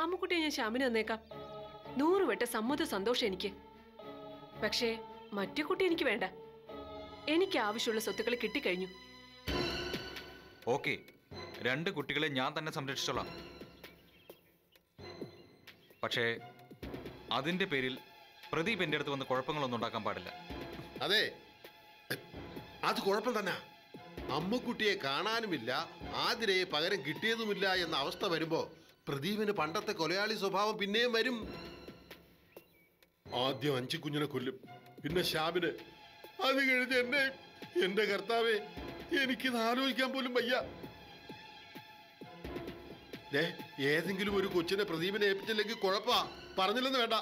അമ്മുക്കുട്ടിയെ ഞാൻ ശ്യാമിന് തന്നേക്കാം നൂറ് വട്ട സമ്മത സന്തോഷം എനിക്ക് പക്ഷേ മറ്റേ കുട്ടി എനിക്ക് വേണ്ട എനിക്ക് ആവശ്യമുള്ള സ്വത്തുക്കൾ കിട്ടിക്കഴിഞ്ഞു ഓക്കെ രണ്ട് കുട്ടികളെ ഞാൻ തന്നെ സംരക്ഷിച്ചോളാം പക്ഷേ അതിന്റെ പേരിൽ പ്രദീപ് എൻ്റെ അടുത്ത് വന്ന് കുഴപ്പങ്ങളൊന്നും ഉണ്ടാക്കാൻ പാടില്ല അതെ അത് കുഴപ്പം തന്നെ അമ്മക്കുട്ടിയെ കാണാനുമില്ല ആതിരയെ പകരം കിട്ടിയതുമില്ല എന്ന അവസ്ഥ വരുമ്പോ പ്രദീപിന് പണ്ടത്തെ കൊലയാളി സ്വഭാവം പിന്നെയും വരും ആദ്യം അഞ്ചു കുഞ്ഞിനെ കൊല്ലും പിന്നെ ശ്യാമിന് അത് കഴിഞ്ഞ് എന്നെ എന്റെ കർത്താവെ എനിക്കിത് ആലോചിക്കാൻ പോലും വയ്യ ദേ, ഏതെങ്കിലും ഒരു കൊച്ചിനെ പ്രദീപിനെ ഏൽപ്പിച്ചില്ലെങ്കിൽ കുഴപ്പാ പറഞ്ഞില്ലെന്ന് വേണ്ട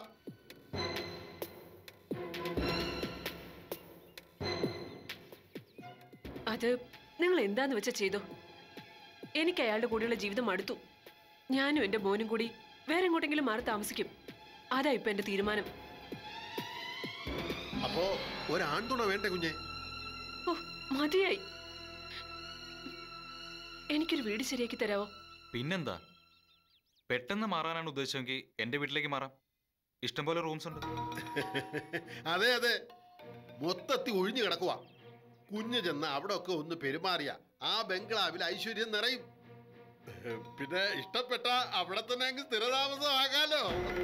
അത് നിങ്ങൾ എന്താന്ന് വെച്ചാ ചെയ്തോ എനിക്ക് അയാളുടെ കൂടെയുള്ള ജീവിതം മടുത്തു ഞാനും എന്റെ മോനും കൂടി വേറെ എങ്ങോട്ടെങ്കിലും മാറി താമസിക്കും അതാ ഇപ്പൊ എന്റെ തീരുമാനം അപ്പോ ഒരാൺതുണ വേണ്ടേ കുഞ്ഞെ ഓ മതിയായി എനിക്കൊരു വീട് ശരിയാക്കി തരാവോ പിന്നെന്താ പെട്ടെന്ന് മാറാനാണ് ഉദ്ദേശിച്ചെങ്കിൽ എൻ്റെ വീട്ടിലേക്ക് മാറാം ഇഷ്ടംപോലെ റൂംസ് ഉണ്ട് അതെ അതെ മൊത്തത്തിൽ ഒഴിഞ്ഞു കിടക്കുക കുഞ്ഞ് ചെന്ന് അവിടെ ഒക്കെ ഒന്ന് പെരുമാറിയ ആ ബംഗ്ലാവിൽ ഐശ്വര്യം നിറയും പിന്നെ ഇഷ്ടപ്പെട്ട അവിടെ തന്നെ അങ്ങ് സ്ഥിരതാമസമാകാലോ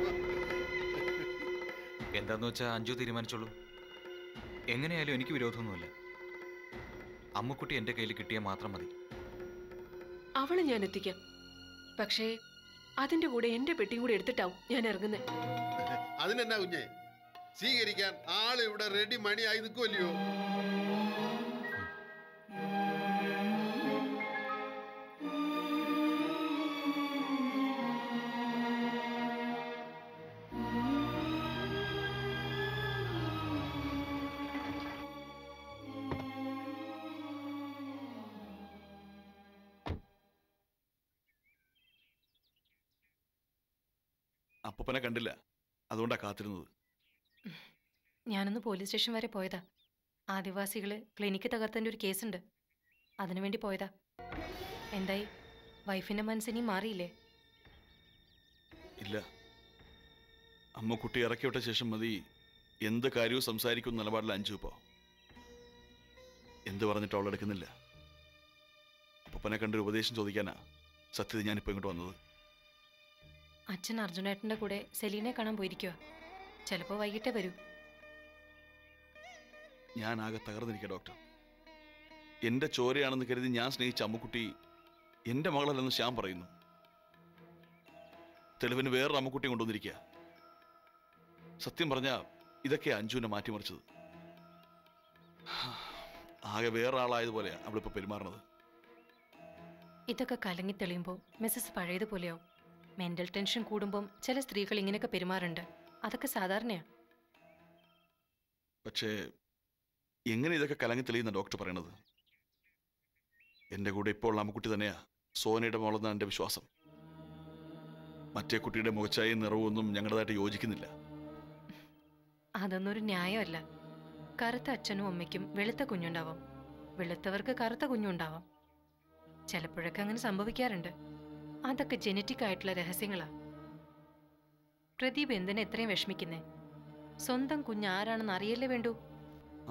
എന്താന്ന് വെച്ചാൽ അഞ്ചു തീരുമാനിച്ചോളൂ എങ്ങനെയായാലും എനിക്ക് വിരോധമൊന്നുമില്ല അമ്മുക്കുട്ടി എൻ്റെ കയ്യിൽ കിട്ടിയാൽ മാത്രം മതി അവളെ ഞാൻ എത്തിക്കാം പക്ഷേ അതിന്റെ കൂടെ എന്റെ പെട്ടിയും കൂടി എടുത്തിട്ടാവും ഞാൻ ഇറങ്ങുന്നത് അതിനെന്നാ കുഞ്ഞെ സ്വീകരിക്കാൻ ആള് ഇവിടെ റെഡി മണിയായി നിൽക്കുമല്ലയോ അപ്പനെ കണ്ടില്ല അതുകൊണ്ടാ കാത്തിരുന്നത് ഞാനൊന്ന് പോലീസ് സ്റ്റേഷൻ വരെ പോയതാ ആദിവാസികള് ക്ലിനിക്ക് തകർത്തതിൻ്റെ ഒരു കേസുണ്ട് അതിനുവേണ്ടി പോയതാ എന്തായി വൈഫിന്റെ മനസ്സിനി മാറിയില്ലേ ഇല്ല അമ്മ കുട്ടി ഇറക്കി വിട്ട ശേഷം മതി എന്ത് കാര്യവും സംസാരിക്കും നിലപാടിൽ അഞ്ചു ഇപ്പോൾ എന്ത് പറഞ്ഞിട്ട് അവൾ എടുക്കുന്നില്ല അപ്പനെ കണ്ടൊരു ഉപദേശം ചോദിക്കാനാ സത്യത ഞാനിപ്പോൾ ഇങ്ങോട്ട് വന്നത് അച്ഛൻ അർജുനേട്ടൻ്റെ കൂടെ സെലീനെ കാണാൻ പോയിരിക്കുക ചിലപ്പോൾ വൈകിട്ടേ വരൂ ഞാൻ ആകെ തകർന്നിരിക്കുക ഡോക്ടർ എൻ്റെ ചോരയാണെന്ന് കരുതി ഞാൻ സ്നേഹിച്ച അമ്മുക്കുട്ടി എൻ്റെ മകളല്ലെന്ന് ശ്യാം പറയുന്നു തെളിവിന് വേറൊരു അമ്മുക്കുട്ടി കൊണ്ടുവന്നിരിക്കുക സത്യം പറഞ്ഞ ഇതൊക്കെ അഞ്ജുവിനെ മാറ്റിമറിച്ചത് ആകെ വേറെ ആളായതുപോലെയാണ് അവളിപ്പോൾ പെരുമാറുന്നത് ഇതൊക്കെ കലങ്ങി തെളിയുമ്പോൾ മിസ്സസ് പഴയതുപോലെയാവും മെന്റൽ ടെൻഷൻ കൂടുമ്പം ചില സ്ത്രീകൾ ഇങ്ങനെയൊക്കെ പെരുമാറുണ്ട് അതൊക്കെ സാധാരണയാ പക്ഷേ എങ്ങനെ ഇതൊക്കെ കലങ്ങി തെളിയുന്ന ഡോക്ടർ പറയണത് എൻ്റെ കൂടെ ഇപ്പോൾ ഉള്ള അമ്മുക്കുട്ടി തന്നെയാ സോനയുടെ മോളെന്നാണ് എൻ്റെ വിശ്വാസം മറ്റേ കുട്ടിയുടെ മുഖച്ചായും നിറവൊന്നും ഞങ്ങളുടേതായിട്ട് യോജിക്കുന്നില്ല അതൊന്നും ഒരു ന്യായമല്ല കറുത്ത അച്ഛനും അമ്മയ്ക്കും വെളുത്ത കുഞ്ഞുണ്ടാവാം വെളുത്തവർക്ക് കറുത്ത കുഞ്ഞുണ്ടാവാം ചിലപ്പോഴൊക്കെ അങ്ങനെ സംഭവിക്കാറുണ്ട് അതൊക്കെ ജനറ്റിക് ആയിട്ടുള്ള രഹസ്യങ്ങളാ പ്രദീപ് എന്തിനാ എത്രയും വിഷമിക്കുന്നേ സ്വന്തം കുഞ്ഞ് ആരാണെന്ന് അറിയല്ലേ വേണ്ടൂ ആ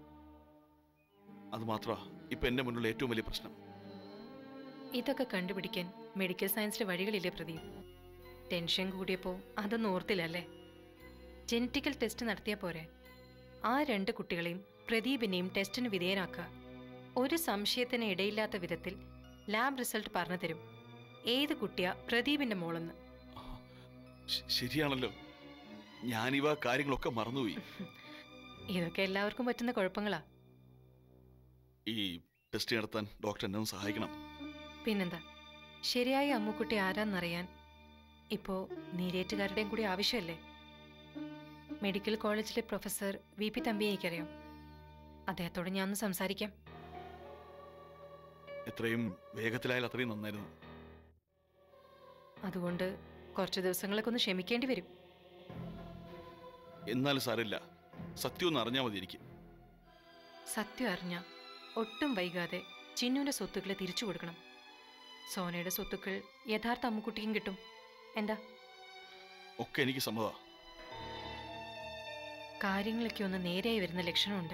അത് മാത്രമാ ഇപ്പൊ എൻ്റെ മുന്നിലുള്ള ഏറ്റവും വലിയ പ്രശ്നം ഇതൊക്കെ കണ്ടുപിടിക്കാൻ മെഡിക്കൽ സയൻസിലെ വഴികളില്ലേ പ്രദീപ് ടെൻഷൻ കൂടിയപ്പോൾ അതൊന്നും ഓർത്തില്ലല്ലേ ജനറ്റിക്കൽ ടെസ്റ്റ് നടത്തിയാൽ പോരെ ആ രണ്ട് കുട്ടികളെയും പ്രദീപിനെയും ടെസ്റ്റിന് വിധേയനാക്കുക ഒരു സംശയത്തിന് ഇടയില്ലാത്ത വിധത്തിൽ ലാബ് റിസൾട്ട് പറഞ്ഞു തരും ഏത് കുട്ടിയാ പ്രദീപിന്റെ മോളെന്ന് ശ- ശരിയാണല്ലോ ഞാനിവ കാര്യങ്ങളൊക്കെ മറന്നുപോയി ഇതൊക്കെ എല്ലാവർക്കും പറ്റുന്ന കുഴപ്പങ്ങളാ ഈ ടെസ്റ്റ് നടത്താൻ ഡോക്ടർ എന്നെ ഒന്ന് സഹായിക്കണം പിന്നെന്താ ശരിയായ അമ്മുക്കുട്ടി ആരാന്നറിയാൻ ഇപ്പോ നീരേറ്റുകാരുടെയും കൂടി ആവശ്യമല്ലേ മെഡിക്കൽ കോളേജിലെ പ്രൊഫസർ വി പി തമ്പിയെ എനിക്കറിയാം അദ്ദേഹത്തോട് ഞാൻ ഒന്ന് സംസാരിക്കാം എത്രയും വേഗത്തിലായാൽ അത്രയും നന്നായിരുന്നു അതുകൊണ്ട് കുറച്ച് ദിവസങ്ങളൊക്കെ ഒന്ന് ക്ഷമിക്കേണ്ടി വരും എന്നാലും സാരമില്ല സത്യം ഒന്ന് അറിഞ്ഞാൽ മതി എനിക്ക് സത്യം അറിഞ്ഞ ഒട്ടും വൈകാതെ ചിന്നുവിന്റെ സ്വത്തുക്കളെ തിരിച്ചു കൊടുക്കണം സോനയുടെ സ്വത്തുക്കൾ യഥാർത്ഥ അമ്മുക്കുട്ടിക്കും കിട്ടും എന്താ ഒക്കെ എനിക്ക് സമ്മതമാ കാര്യങ്ങളൊക്കെ ഒന്ന് നേരെയായി വരുന്ന ലക്ഷണമുണ്ട്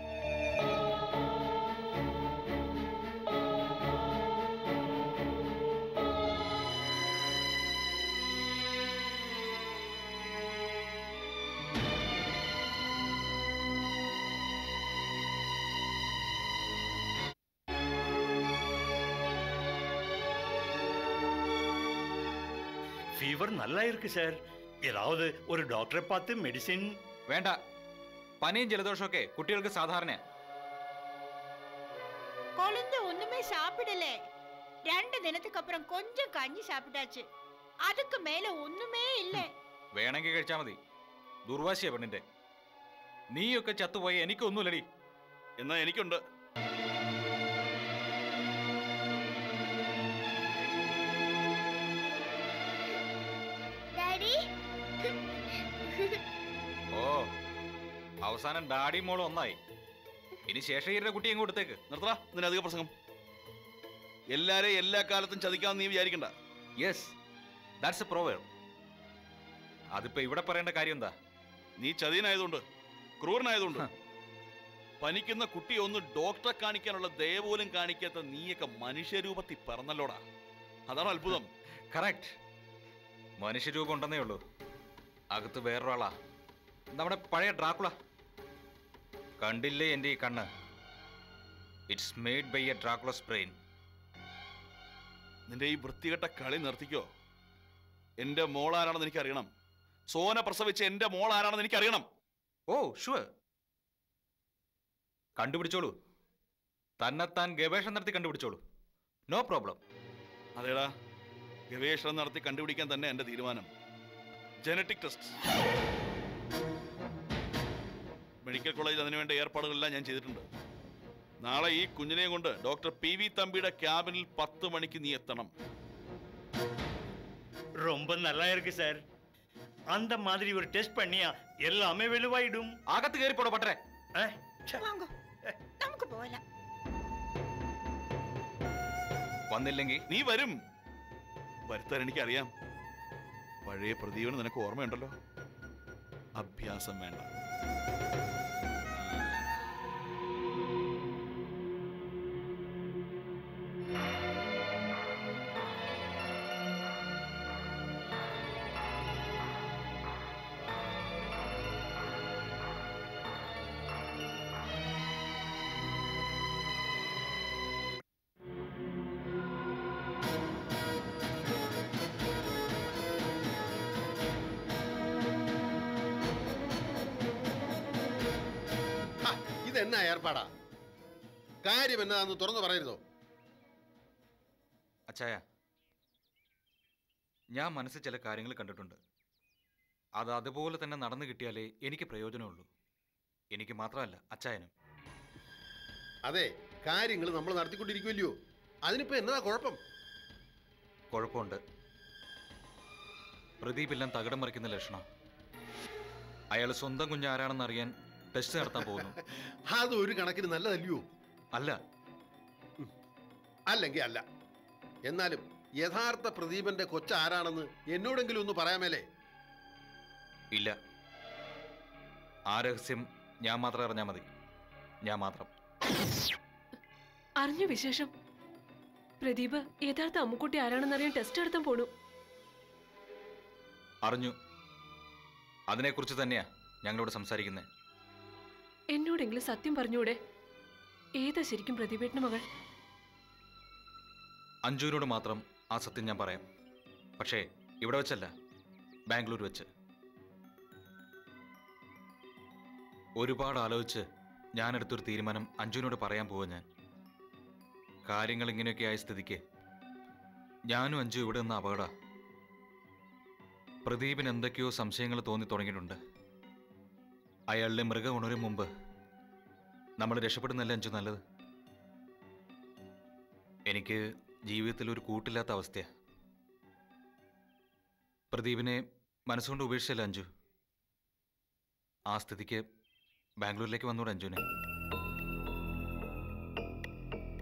ஃபீவர் நல்லா இருக்கு சார் ஏதாவது ஒரு டாக்டரை பார்த்து மெடிசின் വേണ്ട പനിയും ജലദോഷമൊക്കെ കുട്ടികൾക്ക് സാധാരണ குழந்தை ஒண்ணுமே சாப்பிடல ரெண்டு தினத்துக்கு அப்புறம் கொஞ்சம் கஞ்சி சாப்பிட்டாச்சு அதுக்கு மேல ஒண்ணுமே இல்ல വേണമെങ്കിൽ കഴിച്ചാൽ മതി ദുർവാശിയാ പെണ്ണിന്റെ നീയൊക്കെ ചത്തുപോയ എനിക്കൊന്നുമില്ലടി എന്നാ എനിക്കുണ്ട് டாடி ഓ അവസാനം ഡാഡിയും മോളും ഒന്നായി ഇനി ശേഷഗിരിയുടെ കുട്ടി അങ്ങ് കൊടുത്തേക്ക് നിർത്തടാ നിന്നെ അധിക പ്രസംഗം എല്ലാരെയും എല്ലാ കാലത്തും ചതിക്കാമെന്ന് നീ വിചാരിക്കണ്ട യെസ് ദാറ്റ്സ് എ പ്രോവേർ അതിപ്പോ ഇവിടെ പറയേണ്ട കാര്യം എന്താ നീ ചതിയനായതുകൊണ്ട് ക്രൂരനായതുകൊണ്ട് ഹ. പനിക്കുന്ന കുട്ടിയെ ഒന്ന് ഡോക്ടറെ കാണിക്കാനുള്ള ദയ പോലും കാണിക്കാത്ത നീയൊക്കെ മനുഷ്യരൂപത്തിൽ പറഞ്ഞല്ലോടാ അതാണ് അത്ഭുതം കറക്റ്റ് മനുഷ്യരൂപം ഉണ്ടെന്നേ ഉള്ളൂ അകത്ത് വേറൊരാളാ നമ്മുടെ പഴയ ഡ്രാക്കുള കണ്ടില്ലേ എൻ്റെ ഈ കണ്ണ് it's made by a Dracula's brain നിന്റെ ഈ വൃത്തികെട്ട കളി നിർത്തിക്കോ എന്റെ മോൾ ആരാണെന്ന് എനിക്കറിയണം സോന പ്രസവിച്ച എന്റെ മോൾ ആരാണെന്ന് എനിക്കറിയണം ഓ ഷുവർ കണ്ടുപിടിച്ചോളൂ തന്നെത്താൻ ഗവേഷണം നടത്തി കണ്ടുപിടിച്ചോളൂ നോ പ്രോബ്ലം അതേടാ ഗവേഷണം നടത്തി കണ്ടുപിടിക്കാൻ തന്നെ എന്റെ തീരുമാനം ജനറ്റിക് ടെസ്റ്റ് മെഡിക്കൽ കോളേജിൽ അതിനുവേണ്ട ഏർപ്പാടുകളെല്ലാം ഞാൻ ചെയ്തിട്ടുണ്ട് നാളെ ഈ കുഞ്ഞിനെയും കൊണ്ട് ഡോക്ടർ പി വി തമ്പിയുടെ ക്യാബിനിൽ പത്ത് മണിക്ക് നീ എത്തണം ரொம்ப நல்லா இருக்கு சார் அந்த மாதிரி ஒரு டெஸ்ட் பண்ணியா எல்லாமே வெளுவாயிடும் അകത്ത് കയറിപ്പോടോ പട്ടരെ அஹ், ச்சே. வாங்க நமக்கு போகலாம் വന്നില്ലെങ്കിൽ നീ വരും വരുത്താൻ എനിക്കറിയാം പഴയ പ്രദീപന് നിനക്ക് ഓർമ്മയുണ്ടല്ലോ അഭ്യാസം വേണ്ട ഹ, ഇതെന്നാ ഏർപ്പാടാ കാര്യം എന്നതാന്ന് തുറന്നു പറയരുതോ അച്ചായ ഞാൻ മനസ്സിൽ ചില കാര്യങ്ങൾ കണ്ടിട്ടുണ്ട് അത് അതുപോലെ തന്നെ നടന്നു കിട്ടിയാലേ എനിക്ക് പ്രയോജനമുള്ളൂ എനിക്ക് മാത്രമല്ല അച്ചായനും അതെ കാര്യങ്ങൾ നമ്മൾ നടത്തിക്കൊണ്ടിരിക്കുമല്ലയോ അതിനിപ്പോ എന്നതാ കുഴപ്പം കുഴപ്പമുണ്ട് പ്രദീപെല്ലാം തകിടം മറിക്കുന്ന ലക്ഷണം അയാൾ സ്വന്തം കുഞ്ഞ് ആരാണെന്ന് അറിയാൻ ടെസ്റ്റ് നടത്താൻ പോകുന്നു അത് ഒരു കണക്കിന് നല്ലതല്ലയോ അല്ല അല്ലെങ്കിൽ അല്ല എന്നാലും യഥാർത്ഥ പ്രദീപന്റെ കൊച്ച ആരാണെന്ന് എന്നോടെങ്കിലും ഒന്ന് പറയാമേലേ ഇല്ല ആ രഹസ്യം ഞാൻ മാത്രം അറിഞ്ഞാൽ മതി ഞാൻ മാത്രം അറിഞ്ഞ വിശേഷം പ്രദീപ് യഥാർത്ഥ അമ്മുക്കുട്ടി ആരാണെന്നറിയാൻ ടെസ്റ്റ് നടത്താൻ പോണു അറിഞ്ഞു അതിനെക്കുറിച്ച് തന്നെയാ ഞങ്ങളോട് സംസാരിക്കുന്നത് എന്നോടെങ്കിലും സത്യം പറഞ്ഞൂടെ ഏതാ ശരിക്കും പ്രദീപേട്ടന് മകൾ അഞ്ജുവിനോട് മാത്രം ആ സത്യം ഞാൻ പറയാം പക്ഷേ ഇവിടെ വെച്ചല്ല ബാംഗ്ലൂർ വെച്ച് ഒരുപാട് ആലോചിച്ച് ഞാനെടുത്തൊരു തീരുമാനം അഞ്ജുവിനോട് പറയാൻ പോവാ ഞാൻ കാര്യങ്ങൾ ഇങ്ങനെയൊക്കെ ആയ സ്ഥിതിക്ക് ഞാനും അഞ്ജു ഇവിടെ നിന്ന് അപകട പ്രദീപിന് എന്തൊക്കെയോ സംശയങ്ങൾ തോന്നി തുടങ്ങിയിട്ടുണ്ട് അയാളുടെ മൃഗം ഉണരും മുമ്പ് നമ്മൾ രക്ഷപ്പെടുന്നല്ലേ അഞ്ജു നല്ലത് എനിക്ക് ജീവിതത്തിൽ ഒരു കൂട്ടില്ലാത്ത അവസ്ഥയാ പ്രദീപിനെ മനസ്സുകൊണ്ട് ഉപേക്ഷിച്ചല്ല അഞ്ജു ആ സ്ഥിതിക്ക് ബാംഗ്ലൂരിലേക്ക് വന്നൂടെ അഞ്ജുനെ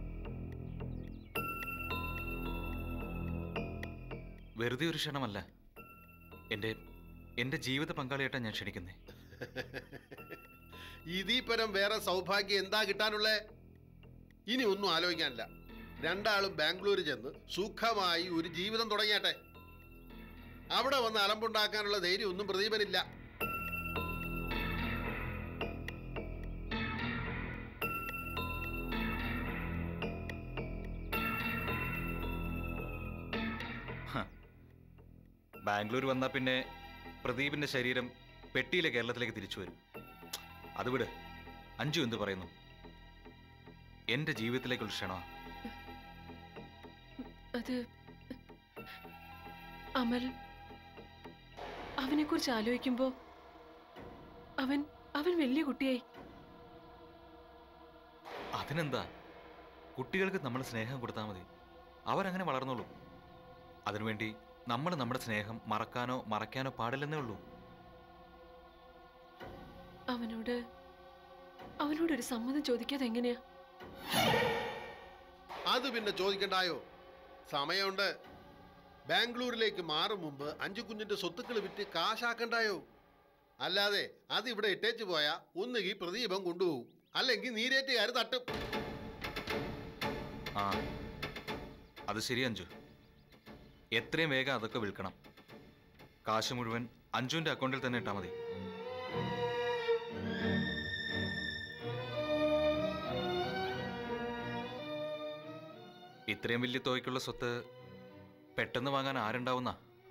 വെറുതെ ഒരു ക്ഷണമല്ല എൻ്റെ എൻ്റെ ജീവിത പങ്കാളിയായിട്ടാണ് ഞാൻ ക്ഷണിക്കുന്നത് ഇതീ പരം വേറെ സൗഭാഗ്യം എന്താ കിട്ടാനുള്ളേ ഇനി ഒന്നും ആലോചിക്കാനില്ല രണ്ടാളും ബാംഗ്ലൂർ ചെന്ന് സുഖമായി ഒരു ജീവിതം തുടങ്ങിയാട്ടെ അവിടെ വന്ന് അലമ്പുണ്ടാക്കാനുള്ള ധൈര്യം ഒന്നും പ്രദീപനില്ല ബാംഗ്ലൂർ വന്നാൽ പിന്നെ പ്രദീപിൻ്റെ ശരീരം പെട്ടിയിലെ കേരളത്തിലേക്ക് തിരിച്ചു വരും അത് വിട് അഞ്ജു എന്ത് പറയുന്നു എൻ്റെ ജീവിതത്തിലേക്കുള്ള ക്ഷണമാണ് അത് അമൽ അവനെ കുറിച്ച് ആലോചിക്കുമ്പോ അവൻ അവൻ വലിയ കുട്ടിയായി അതിനെന്താ കുട്ടികൾക്ക് നമ്മൾ സ്നേഹം കൊടുത്താൽ മതി അവരങ്ങനെ വളർന്നോളൂ അതിനുവേണ്ടി നമ്മൾ നമ്മുടെ സ്നേഹം മറക്കാനോ മറയ്ക്കാനോ പാടില്ലെന്നേ ഉള്ളൂ അവനോട് അവനോട് ഒരു സമ്മതം ചോദിക്കാതെ എങ്ങനെയാ അത് പിന്നെ ചോദിക്കണ്ടായോ സമയമുണ്ട് ബാംഗ്ലൂരിലേക്ക് മാറും മുമ്പ് അഞ്ചു കുഞ്ഞിന്റെ സ്വത്തുക്കൾ വിറ്റ് കാശാക്കണ്ടായോ അല്ലാതെ അത് ഇവിടെ ഇട്ടേച്ച് പോയാ ഒന്നുകിൽ പ്രദീപം കൊണ്ടുപോകും അല്ലെങ്കിൽ നീരേറ്റുകാർ തട്ടും ആ അത് ശരി അഞ്ജു എത്രയും വേഗം അതൊക്കെ വിൽക്കണം കാശ് മുഴുവൻ അഞ്ജുവിൻ്റെ അക്കൗണ്ടിൽ തന്നെ ഇട്ടാൽ മതി ഇത്രയും വലിയ തുകയ്ക്കുള്ള സ്വത്ത് പെട്ടെന്ന് വാങ്ങാൻ ആരുണ്ടാവുന്ന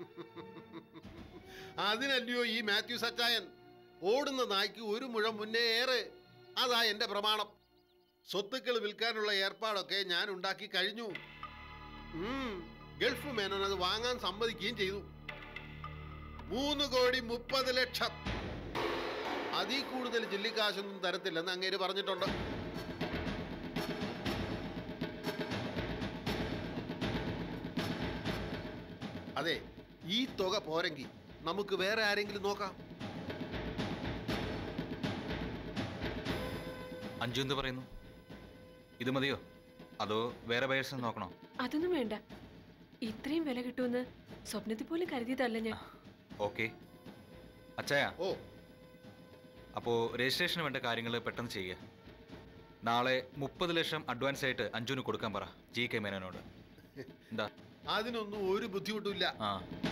അതിനല്ലയോ ഈ മാത്യു സച്ചായൻ ഓടുന്ന നായ്ക്ക് ഒരു മുഴം മുന്നേ ഏറ് അതാ എന്റെ പ്രമാണം സ്വത്തുക്കൾ വിൽക്കാനുള്ള ഏർപ്പാടൊക്കെ ഞാൻ ഉണ്ടാക്കി കഴിഞ്ഞു ഉം, ഗൾഫ് മേനോൻ അത് വാങ്ങാൻ സമ്മതിക്കുകയും ചെയ്തു മൂന്ന് കോടി മുപ്പത് ലക്ഷം അതിൽ കൂടുതൽ ചില്ലിക്കാശൊന്നും തരത്തില്ലെന്ന് അങ്ങേര് പറഞ്ഞിട്ടുണ്ട് അതെ ഈ തുക പോരെങ്കിൽ നമുക്ക് വേറെ ആരെങ്കിലും നോക്കാം അഞ്ജു എന്ത് പറയുന്നു ഇത് മതിയോ അതോ വേറെ ബയേഴ്സിനെ നോക്കണോ അതൊന്നും വേണ്ട ഇത്രയും വില കിട്ടുമെന്ന് സ്വപ്നത്തിൽ പോലും കരുതിയതല്ല ഞാൻ ഓക്കെ അച്ചായ ഓ അപ്പോൾ രജിസ്ട്രേഷന് വേണ്ട കാര്യങ്ങൾ പെട്ടെന്ന് ചെയ്യുക നാളെ മുപ്പത് ലക്ഷം അഡ്വാൻസ് ആയിട്ട് അഞ്ജുവിന് കൊടുക്കാൻ പറ ജി കെ മേനോനോട് എന്താ അതിനൊന്നും ഒരു ബുദ്ധിമുട്ടില്ല ആ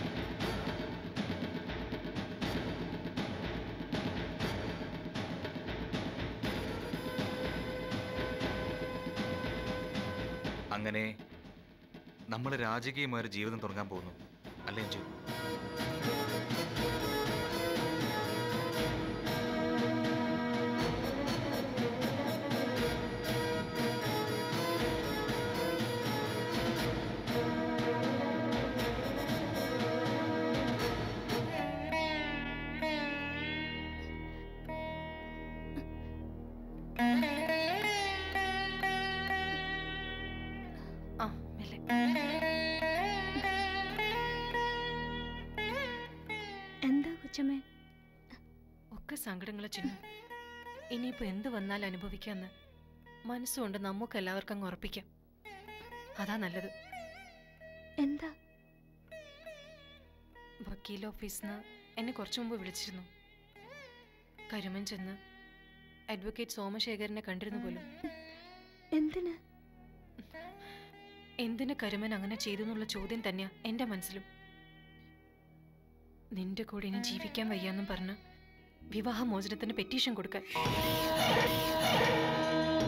അങ്ങനെ നമ്മൾ രാജകീയമായ ഒരു ജീവിതം തുടങ്ങാൻ പോകുന്നു അല്ലേ അഞ്ജു ആ മെല്ലെ എന്താ കൊച്ചമ്മേ ഒക്കെ സങ്കടങ്ങളെ ചിന്നു ഇനിയിപ്പോ എന്ത് വന്നാൽ അനുഭവിക്കാന്ന് മനസ്സുകൊണ്ട് നമുക്ക് എല്ലാവർക്കും അങ്ങ് ഉറപ്പിക്കാം അതാ നല്ലത് എന്താ വക്കീൽ ഓഫീസിൽ നിന്ന് എന്നെ കുറച്ചു മുമ്പ് വിളിച്ചിരുന്നു കരുമൻ ചെന്ന് അഡ്വക്കേറ്റ് സോമശേഖരനെ കണ്ടിരുന്നു പോലും എന്തിന് എന്തിന് കരുമൻ അങ്ങനെ ചെയ്തു എന്നുള്ള ചോദ്യം തന്നെയാ എന്റെ മനസ്സിലും നിന്റെ കൂടെ ഇനി ജീവിക്കാൻ വയ്യാന്നും പറഞ്ഞ് വിവാഹമോചനത്തിന് പെറ്റീഷൻ കൊടുക്കാൻ